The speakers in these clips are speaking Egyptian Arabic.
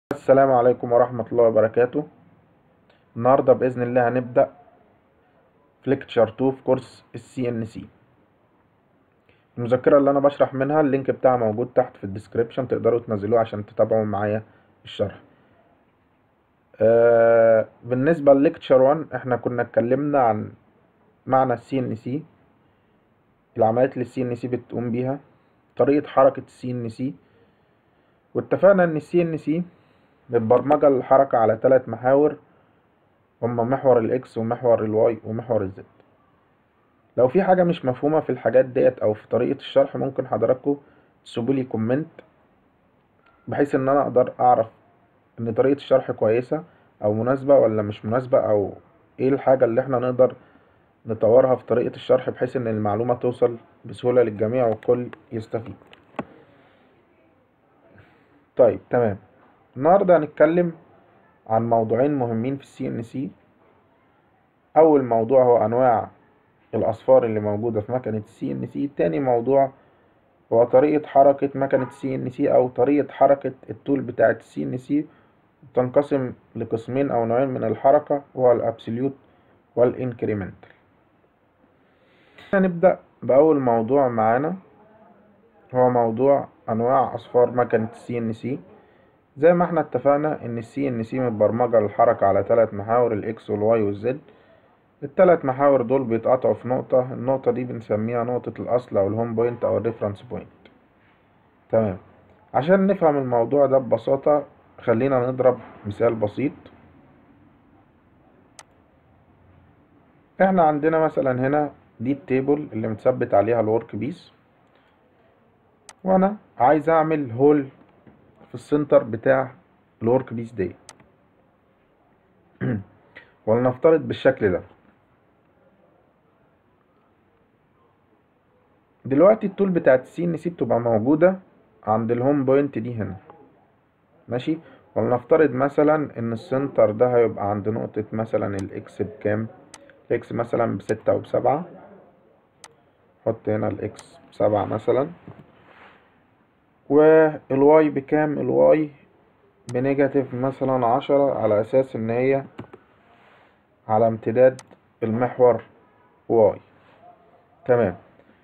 السلام عليكم ورحمة الله وبركاته النهاردة بإذن الله هنبدأ في ليكتشر 2 في كورس السي ان سي المذكرة اللي أنا بشرح منها اللينك بتاعها موجود تحت في الديسكريبشن تقدروا تنزلوه عشان تتابعوا معايا الشرح آه بالنسبة لليكتشر 1 احنا كنا اتكلمنا عن معنى السي ان سي العمليات اللي السي ان سي بتقوم بيها طريقة حركة السي ان سي واتفقنا ان السي ان سي متبرمجة الحركة على ثلاث محاور هما محور الاكس ومحور الواي ومحور الزد لو في حاجة مش مفهومة في الحاجات ديت او في طريقة الشرح ممكن حضراتكم تسيبولي كومنت بحيث ان انا اقدر اعرف ان طريقة الشرح كويسة او مناسبة ولا مش مناسبة او ايه الحاجة اللي احنا نقدر نطورها في طريقة الشرح بحيث ان المعلومة توصل بسهولة للجميع والكل يستفيد طيب تمام النهاردة هنتكلم عن موضوعين مهمين في السي ان سي اول موضوع هو انواع الاصفار اللي موجودة في مكنة السي ان سي تاني موضوع هو طريقة حركة مكنة السي ان سي او طريقة حركة التول بتاعة السي ان سي تنقسم لقسمين او نوعين من الحركة وهو الابسوليوت والانكريمنتال هنبدأ بأول موضوع معانا هو موضوع أنواع أصفار مكنة السي ان سي زي ما احنا اتفقنا ان السي ان سي متبرمجة للحركة على ثلاث محاور الاكس والواي والزد الثلاث محاور دول بيتقطعوا في نقطة النقطة دي بنسميها نقطة الأصل أو الهوم بوينت أو الريفرنس بوينت تمام عشان نفهم الموضوع ده ببساطة خلينا نضرب مثال بسيط احنا عندنا مثلا هنا دي التيبل اللي متثبت عليها الورك بيس وانا عايز اعمل هول في السنتر بتاع الورك بيس دي ولنفترض بالشكل ده دلوقتي التول بتاعت السي ان سي بتبقى موجودة عند الهوم بوينت دي هنا ماشي ولنفترض مثلا ان السنتر ده هيبقى عند نقطة مثلا الاكس بكام الاكس مثلا بستة او بسبعة حط هنا الاكس بسبعة مثلا والواي بكام الواي بنيجاتيف مثلا عشرة على اساس ان هي على امتداد المحور واي تمام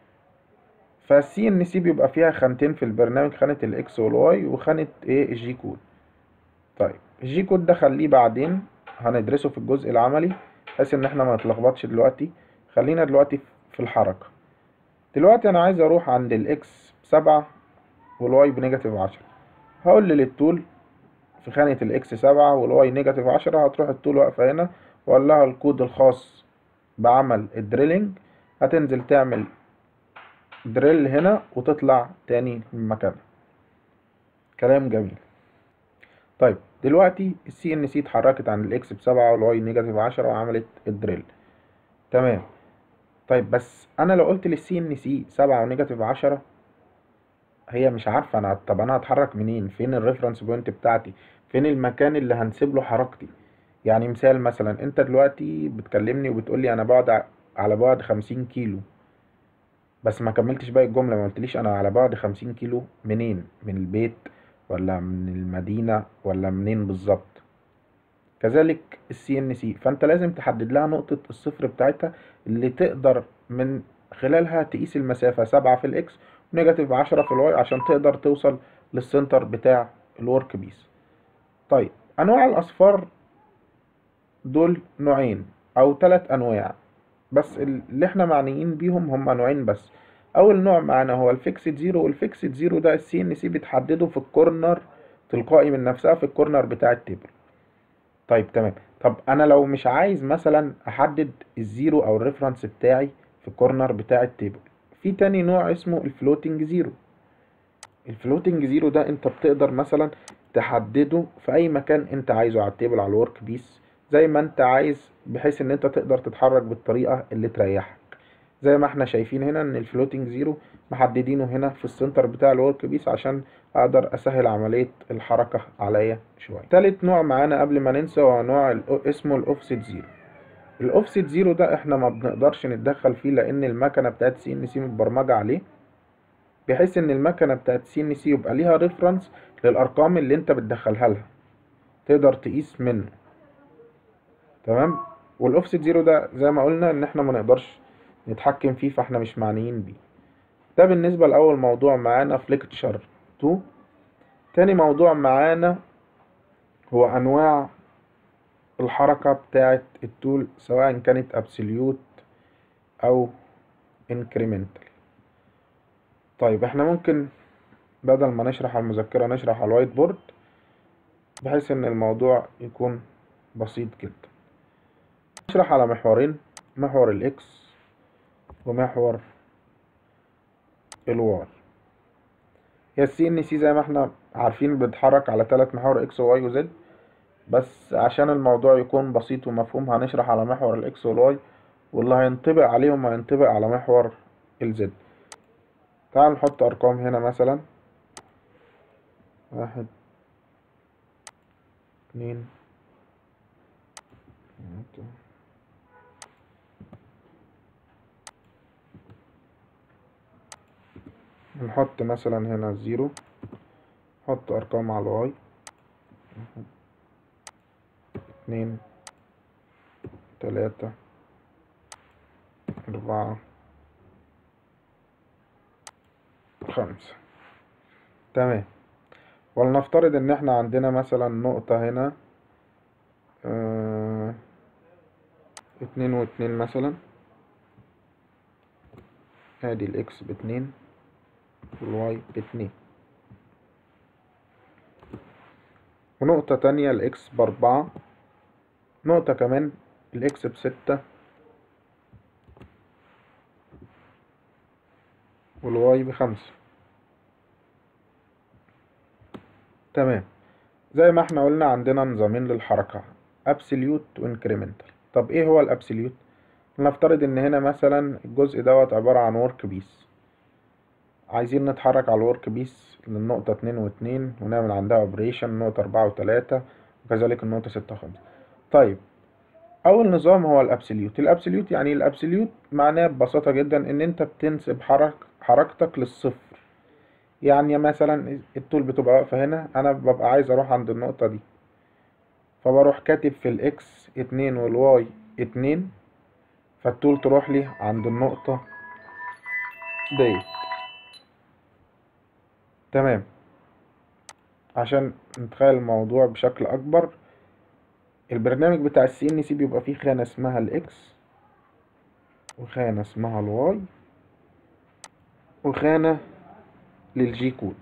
فالسي ان سي بيبقى فيها خانتين في البرنامج خانة الاكس والواي وخانة ايه الجي كود طيب الجي كود ده خليه بعدين هندرسه في الجزء العملي بحيث ان احنا ما نتلخبطش دلوقتي خلينا دلوقتي في الحركة دلوقتي انا عايز اروح عند الاكس بسبعة والواي بنيجاتيف عشرة هقول للتول في خانة الاكس سبعة والواي نيجاتيف عشرة هتروح التول واقفة هنا واقول لها الكود الخاص بعمل الدريلينج هتنزل تعمل دريل هنا وتطلع تاني من مكانها كلام جميل طيب دلوقتي السي ان سي اتحركت عن الاكس بسبعة والواي نيجاتيف عشرة وعملت الدريل تمام طيب بس انا لو قلت للسي ان سي سبعة ونيجاتيف عشرة هي مش عارفة انا طب انا هتحرك منين فين الريفرنس بوينت بتاعتي فين المكان اللي هنسيب له حركتي يعني مثال مثلا انت دلوقتي بتكلمني وبتقولي انا بعد على بعد خمسين كيلو بس ما كملتش باقي الجملة ما قلتليش انا على بعد خمسين كيلو منين من البيت ولا من المدينة ولا منين بالظبط كذلك السي ان سي فانت لازم تحدد لها نقطة الصفر بتاعتها اللي تقدر من خلالها تقيس المسافة سبعة في الاكس ونيجاتيف عشرة في الواي عشان تقدر توصل للسنتر بتاع الورك بيس طيب انواع الاصفار دول نوعين او ثلاث انواع بس اللي احنا معنيين بيهم هم نوعين بس اول نوع معانا هو الفيكسد زيرو والفيكسد زيرو ده السي ان سي بتحدده في الكورنر تلقائي من نفسها في الكورنر بتاع التيبل طيب تمام طب انا لو مش عايز مثلا احدد الزيرو او الريفرنس بتاعي في الكورنر بتاع التيبل في تاني نوع اسمه الفلوتنج زيرو الفلوتنج زيرو ده انت بتقدر مثلا تحدده في اي مكان انت عايزه على التيبل على الورك بيس زي ما انت عايز بحيث ان انت تقدر تتحرك بالطريقة اللي تريحك زي ما احنا شايفين هنا ان الفلوتنج زيرو محددينه هنا في السنتر بتاع الورك بيس عشان اقدر اسهل عملية الحركة عليا شوية تالت نوع معانا قبل ما ننسى هو نوع اسمه الاوفست زيرو الاوفست زيرو ده احنا ما بنقدرش نتدخل فيه لان المكنة بتاعت سي ان سي متبرمجة عليه بحيث ان المكنة بتاعت سي ان سي يبقى ليها ريفرنس للارقام اللي انت بتدخلها لها تقدر تقيس منه تمام والاوفست زيرو ده زي ما قلنا ان احنا ما نقدرش نتحكم فيه فاحنا مش معنيين بيه ده بالنسبة لأول موضوع معانا في ليكتشر 2 تاني موضوع معانا هو أنواع الحركة بتاعة التول سواء كانت أبسوليوت أو incremental طيب احنا ممكن بدل ما نشرح على المذكرة نشرح على الوايت بورد بحيث ان الموضوع يكون بسيط جدا نشرح على محورين محور الاكس ومحور الواي هي السي ان سي زي ما احنا عارفين بتتحرك على ثلاث محاور اكس وواي وزد بس عشان الموضوع يكون بسيط ومفهوم هنشرح على محور الاكس والواي واللي هينطبق عليهم هينطبق على محور الزد تعال نحط ارقام هنا مثلا واحد اتنين تلاتة نحط مثلا هنا زيرو نحط ارقام على الواي واحد اتنين تلاتة أربعة خمسة تمام ولنفترض ان احنا عندنا مثلا نقطة هنا اه اتنين واتنين مثلا ادي الاكس باتنين والواي باتنين ونقطة تانية الاكس باربعة نقطة كمان الاكس بستة والواي بخمسة تمام زي ما احنا قلنا عندنا نظامين للحركة ابسوليوت وانكريمنتال طب ايه هو الابسوليوت نفترض ان هنا مثلا الجزء دوت عبارة عن ورك بيس عايزين نتحرك على الورك بيس للنقطة اتنين واتنين ونعمل عندها اوبريشن نقطة اربعة وتلاتة وكذلك النقطة ستة وخمسة طيب اول نظام هو الابسوليوت الابسوليوت يعني الابسوليوت معناه ببساطة جدا ان انت بتنسب حرك حركتك للصفر يعني مثلا الطول بتبقى واقفة هنا انا ببقى عايز اروح عند النقطة دي فبروح كاتب في الاكس اتنين والواي اتنين فالطول تروح لي عند النقطة ديت تمام عشان نتخيل الموضوع بشكل اكبر البرنامج بتاع السي ان سي بيبقى فيه خانة اسمها الاكس وخانة اسمها الواي وخانة للجي كود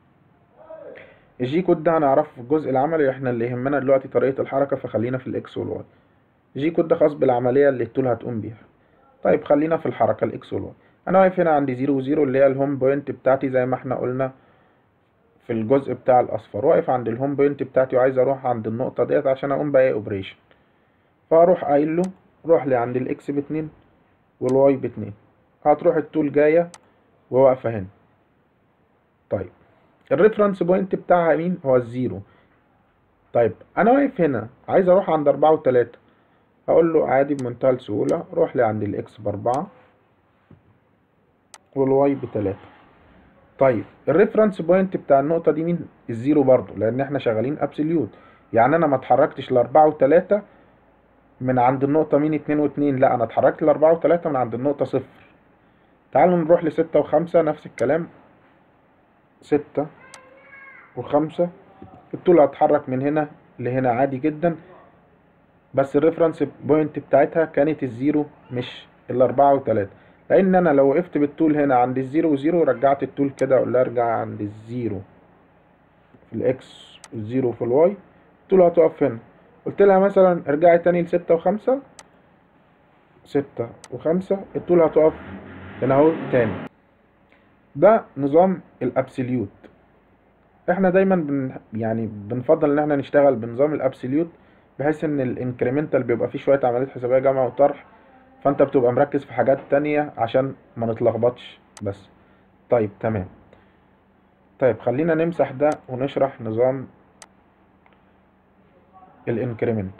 الجي كود ده هنعرفه في الجزء العملي احنا اللي يهمنا دلوقتي طريقة الحركة فخلينا في الاكس والواي الجي كود ده خاص بالعملية اللي التول هتقوم بيها طيب خلينا في الحركة الاكس والواي انا واقف هنا عندي زيرو وزيرو اللي هي الهوم بوينت بتاعتي زي ما احنا قلنا في الجزء بتاع الاصفر واقف عند الهوم بوينت بتاعتي وعايز اروح عند النقطة ديت عشان اقوم باقي اوبريشن فاروح قايل له روح لي عند الاكس باتنين والواي باتنين هتروح التول جاية وواقفة هنا طيب الريفرنس بوينت بتاعها مين هو الزيرو طيب انا واقف هنا عايز اروح عند اربعة وتلاتة هقول له عادي بمنتهى السهولة روح لي عند الاكس باربعة والواي بتلاتة طيب الريفرنس بوينت بتاع النقطة دي مين الزيرو برضو لان احنا شغالين ابسوليوت يعني انا ما اتحركتش لاربعة وتلاتة من عند النقطة مين اتنين واتنين لا انا اتحركت لاربعة وتلاتة من عند النقطة صفر تعالوا نروح لستة وخمسة نفس الكلام ستة وخمسة الطول هتحرك من هنا لهنا عادي جدا بس الريفرنس بوينت بتاعتها كانت الزيرو مش الاربعة وتلاتة لان انا لو وقفت بالطول هنا عند الزيرو وزيرو رجعت الطول كده اقول لها ارجع عند الزيرو في الاكس والزيرو في الواي الطول هتقف هنا قلت لها مثلا ارجعي تاني لستة وخمسة ستة وخمسة الطول هتقف هنا اهو تاني ده نظام الابسوليوت احنا دايما بن يعني بنفضل ان احنا نشتغل بنظام الابسوليوت بحيث ان الانكريمنتال بيبقى فيه شويه عمليات حسابيه جمع وطرح فانت بتبقى مركز في حاجات تانية عشان ما نتلخبطش بس طيب تمام طيب خلينا نمسح ده ونشرح نظام الانكريمنتال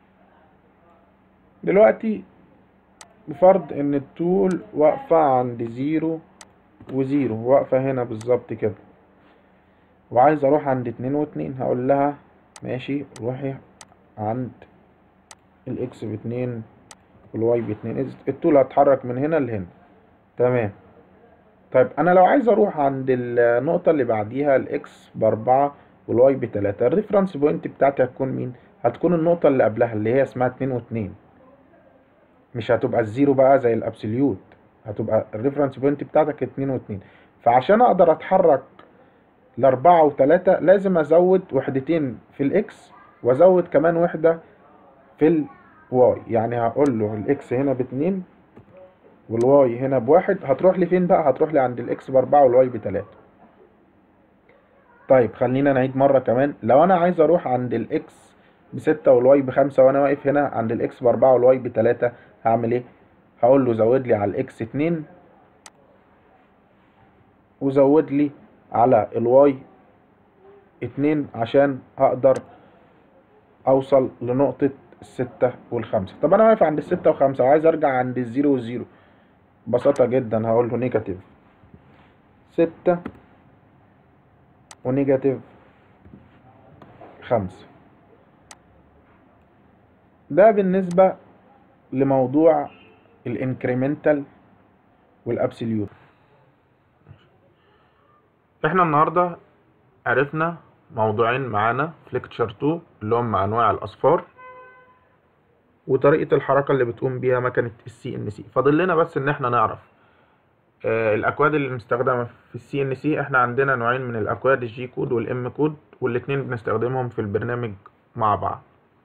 دلوقتي بفرض ان الطول واقفة عند زيرو وزيرو واقفة هنا بالظبط كده وعايز اروح عند اتنين واتنين هقول لها ماشي روحي عند الاكس باتنين والواي باتنين إذ- الطول هتحرك من هنا لهنا تمام طيب انا لو عايز اروح عند النقطة اللي بعديها الاكس باربعة والواي بتلاتة الريفرنس بوينت بتاعتي هتكون مين هتكون النقطة اللي قبلها اللي هي اسمها اتنين واتنين مش هتبقى الزيرو بقى زي الابسوليوت هتبقى الريفرنس بوينت بتاعتك اتنين واتنين فعشان اقدر اتحرك لأربعة وتلاتة لازم ازود وحدتين في الاكس وازود كمان وحدة في الواي يعني هقول له الاكس هنا باتنين والواي هنا بواحد هتروح لي فين بقى هتروح لي عند الاكس باربعة والواي بتلاتة طيب خلينا نعيد مرة كمان لو انا عايز اروح عند الاكس بستة والواي بخمسة وانا واقف هنا عند الاكس باربعة والواي بتلاتة هعمل ايه هقول له زود لي على الاكس اتنين وزود لي على الواي اتنين عشان هقدر اوصل لنقطة الستة والخمسة طب انا واقف عند الستة وخمسة وعايز ارجع عند الزيرو والزيرو ببساطة جدا هقول له نيجاتيف ستة ونيجاتيف خمسة ده بالنسبة لموضوع الانكريمنتال والابسوليوت احنا النهاردة عرفنا موضوعين معانا في ليكتشر 2 اللي هم انواع الاصفار وطريقة الحركة اللي بتقوم بيها مكنة السي ان سي فاضل لنا بس ان احنا نعرف آه الاكواد اللي مستخدمة في السي ان سي احنا عندنا نوعين من الاكواد الجي كود والام كود والاتنين بنستخدمهم في البرنامج مع بعض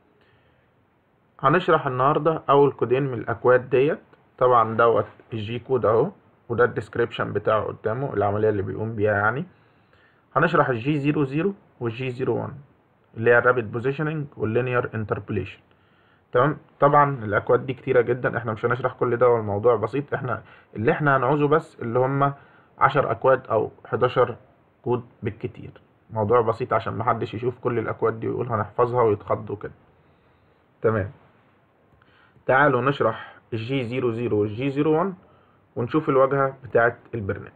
هنشرح النهاردة اول كودين من الاكواد ديت طبعا دوت الجي كود اهو وده الديسكريبشن بتاعه قدامه العملية اللي بيقوم بيها يعني هنشرح الجي 00 والجي 01 اللي هي الرابid بوزيشننج واللينير انتربوليشن تمام طبعا الاكواد دي كتيره جدا احنا مش هنشرح كل ده والموضوع بسيط احنا اللي احنا هنعوزه بس اللي هم 10 اكواد او 11 كود بالكتير موضوع بسيط عشان محدش يشوف كل الاكواد دي ويقول هنحفظها ويتخض وكده تمام تعالوا نشرح الجي 00 والجي 01 ونشوف الواجهه بتاعه البرنامج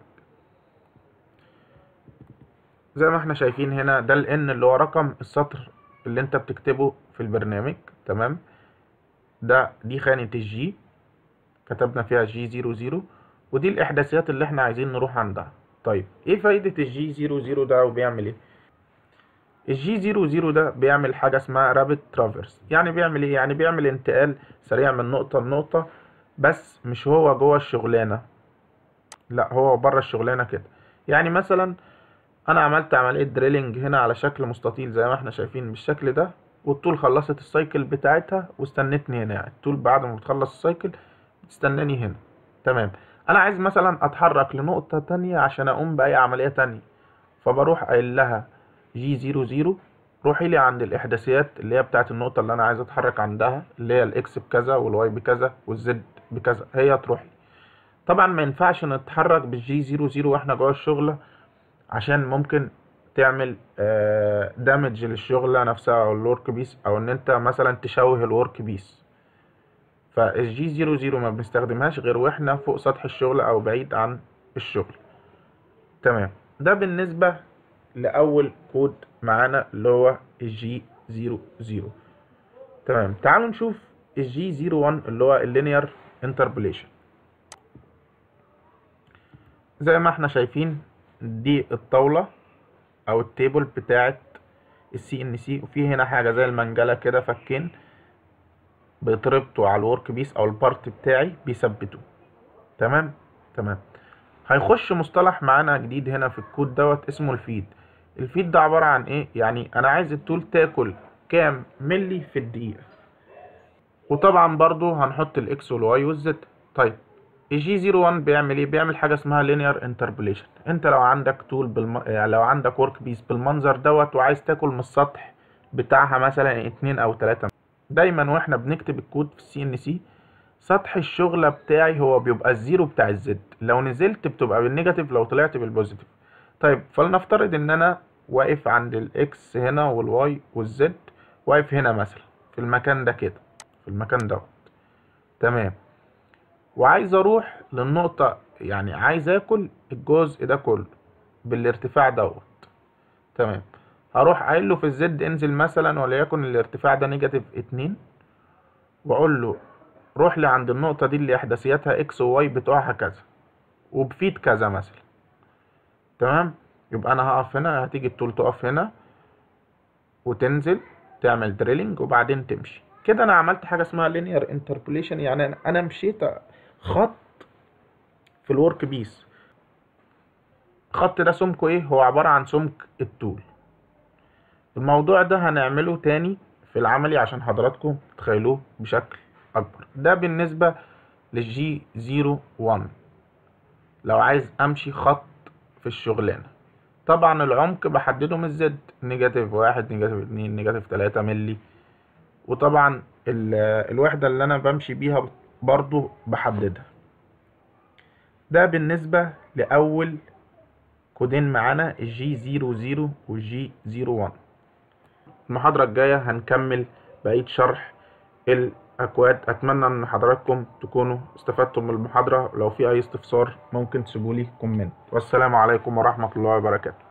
زي ما احنا شايفين هنا ده الان اللي هو رقم السطر اللي انت بتكتبه في البرنامج تمام ده دي خانة الجي كتبنا فيها جي زيرو زيرو ودي الاحداثيات اللي احنا عايزين نروح عندها طيب ايه فايدة الجي زيرو زيرو ده وبيعمل ايه الجي زيرو زيرو ده بيعمل حاجة اسمها رابت ترافرس يعني بيعمل ايه يعني بيعمل انتقال سريع من نقطة لنقطة بس مش هو جوه الشغلانة لا هو بره الشغلانة كده يعني مثلا انا عملت عملية دريلينج هنا على شكل مستطيل زي ما احنا شايفين بالشكل ده والطول خلصت السايكل بتاعتها واستنتني هنا يعني الطول بعد ما بتخلص السايكل بتستناني هنا تمام انا عايز مثلا اتحرك لنقطة تانية عشان اقوم باي عملية تانية فبروح قايل لها جي زيرو زيرو روحي لي عند الاحداثيات اللي هي بتاعت النقطة اللي انا عايز اتحرك عندها اللي هي الاكس بكذا والواي بكذا والزد بكذا هي تروح لي طبعا ما ينفعش نتحرك بالجي زيرو زيرو واحنا جوه الشغلة عشان ممكن تعمل دامج للشغلة نفسها او الورك بيس او ان انت مثلا تشوه الورك بيس فالجي زيرو زيرو ما بنستخدمهاش غير واحنا فوق سطح الشغل او بعيد عن الشغل تمام ده بالنسبة لأول كود معانا اللي هو الجي زيرو زيرو تمام تعالوا نشوف الجي زيرو وان اللي هو اللينير انتربوليشن زي ما احنا شايفين دي الطاولة او التيبل بتاعت السي ان سي وفي هنا حاجة زي المنجلة كده فكين بيتربطوا على الورك بيس او البارت بتاعي بيثبتوه تمام تمام هيخش مصطلح معانا جديد هنا في الكود دوت اسمه الفيد الفيد ده عبارة عن ايه يعني انا عايز التول تاكل كام ملي في الدقيقة وطبعا برضو هنحط الاكس والواي والزد طيب الجي 01 بيعمل ايه بيعمل حاجه اسمها لينير انتربوليشن انت لو عندك تول بالم... يعني لو عندك ورك بيس بالمنظر دوت وعايز تاكل من السطح بتاعها مثلا اتنين او تلاتة دايما واحنا بنكتب الكود في السي ان سي سطح الشغلة بتاعي هو بيبقى الزيرو بتاع الزد لو نزلت بتبقى بالنيجاتيف لو طلعت بالبوزيتيف طيب فلنفترض ان انا واقف عند الاكس هنا والواي والزد واقف هنا مثلا في المكان ده كده في المكان دوت تمام وعايز اروح للنقطة يعني عايز اكل الجزء ده كله بالارتفاع دوت تمام هروح قايل له في الزد انزل مثلا وليكن الارتفاع ده نيجاتيف اتنين واقول له روح لي عند النقطة دي اللي احداثياتها اكس وواي بتوعها كذا وبفيد كذا مثلا تمام يبقى انا هقف هنا هتيجي الطول تقف هنا وتنزل تعمل دريلينج وبعدين تمشي كده انا عملت حاجه اسمها لينير انتربوليشن يعني أنا- انا مشيت خط في الورك بيس الخط ده سمكه ايه هو عباره عن سمك الطول الموضوع ده هنعمله تاني في العملي عشان حضراتكم تتخيلوه بشكل اكبر ده بالنسبه للجي 01 لو عايز امشي خط في الشغلانه طبعا العمق بحدده من الزد نيجاتيف واحد نيجاتيف اتنين نيجاتيف تلاتة ملي وطبعا ال- الوحدة اللي انا بمشي بيها برضو بحددها ده بالنسبة لأول كودين معانا الجي زيرو زيرو والجي زيرو وان المحاضرة الجاية هنكمل بقية شرح الأكواد أتمنى إن حضراتكم تكونوا استفدتم من المحاضرة لو في أي استفسار ممكن تسيبولي كومنت والسلام عليكم ورحمة الله وبركاته